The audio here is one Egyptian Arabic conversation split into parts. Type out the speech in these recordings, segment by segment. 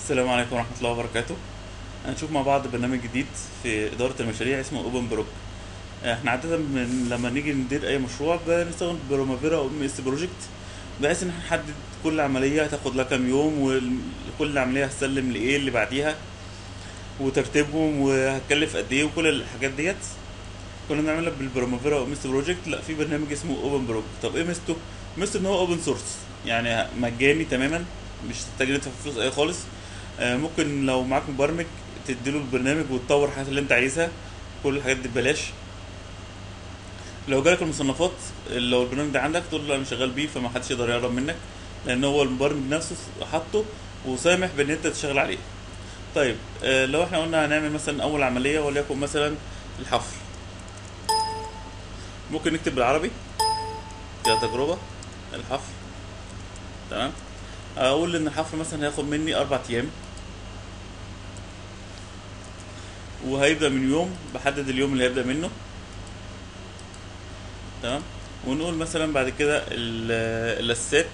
السلام عليكم ورحمة الله وبركاته هنشوف مع بعض برنامج جديد في إدارة المشاريع اسمه اوبن بروك احنا عادة من لما نيجي ندير أي مشروع بنستخدم برومافيرا أو ام اس بروجكت بحيث إن احنا نحدد كل عملية هتاخد لها كام يوم وكل عملية هتسلم لإيه اللي بعديها وترتيبهم وهتكلف قد إيه وكل الحاجات ديت كنا بنعملها بالبرومافيرا او ام اس بروجكت لا في برنامج اسمه اوبن بروك طب ايه ميزته؟ ميزته ان هو اوبن سورس يعني مجاني تماما مش تحتاج ان انت تدفع فلوس اي خالص آه، ممكن لو معاك مبرمج تديله البرنامج وتطور الحاجات اللي انت عايزها كل الحاجات دي ببلاش لو جالك المصنفات لو البرنامج ده عندك تقول له انا شغال بيه فما حدش يقدر يقرب منك لان هو المبرمج نفسه حاطه وسامح بان انت تشتغل عليه طيب آه، لو احنا قلنا هنعمل مثلا اول عمليه وليكن مثلا الحفر ممكن نكتب بالعربي كتجربه الحفر تمام اقول ان الحفر مثلا هياخد مني اربع ايام وهيبدا من يوم بحدد اليوم اللي هيبدا منه تمام ونقول مثلا بعد كده ال- الاساسات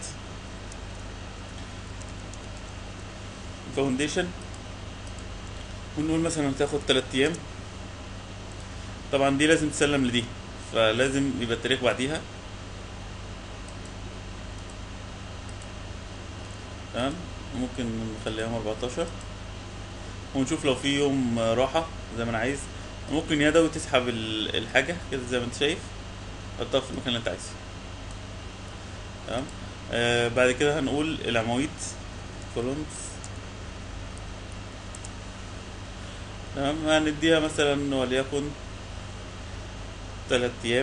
فاونديشن ونقول مثلا هتاخد تلات ايام طبعا دي لازم تسلم لدي فلازم يبقى التاريخ بعديها تمام ممكن نخليها 14 ونشوف لو في يوم راحة زي ما انا عايز ممكن يدوي تسحب ال- الحاجة كده زي ما انت شايف حطها في المكان اللي انت عايزه تمام آه بعد كده هنقول العواميد كولونز تمام هنديها مثلا وليكن تلات ايام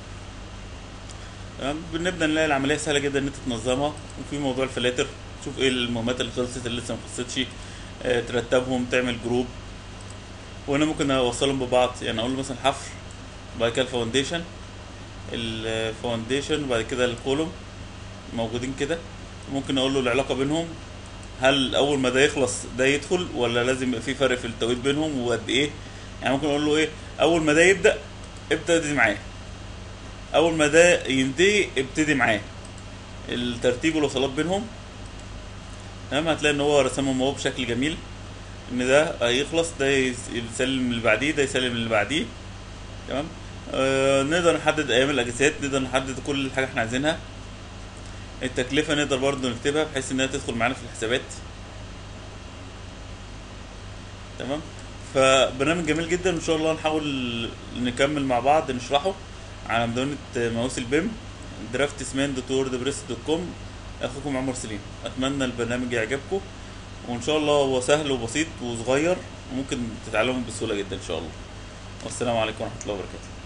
تمام بنبدا نلاقي العمليه سهله جدا ان انت تنظمها وفي موضوع الفلاتر تشوف ايه المهمات اللي خلصت اللي لسه ما خلصتش آه، ترتبهم تعمل جروب وانا ممكن اوصلهم ببعض يعني اقول له مثلا حفر بعد كده الفاونديشن الفاونديشن وبعد كده الكولوم موجودين كده ممكن اقول له العلاقه بينهم هل اول ما ده يخلص ده يدخل ولا لازم يبقى في فرق في التوقيت بينهم وقد ايه يعني ممكن اقول له ايه اول ما ده يبدا ابتدي معاه اول ما ده ينتهي ابتدي معاه الترتيب والوصلات بينهم تمام هتلاقي ان هو رسمهم هو بشكل جميل ان ده هيخلص ده يس- يسلم اللي بعديه ده يسلم اللي بعديه تمام آه نقدر نحدد ايام الاجازات نقدر نحدد كل حاجه احنا عايزينها التكلفه نقدر برضو نكتبها بحيث انها تدخل معانا في الحسابات تمام فبرنامج جميل جدا ان شاء الله نحاول نكمل مع بعض نشرحه على مدونة ماوس البيم درافت سمان دوت وورد بريس دوت كوم اخوكم عمر سليم اتمنى البرنامج يعجبكم وان شاء الله هو سهل وبسيط وصغير وممكن تتعلموا بسهوله جدا ان شاء الله والسلام عليكم ورحمه الله وبركاته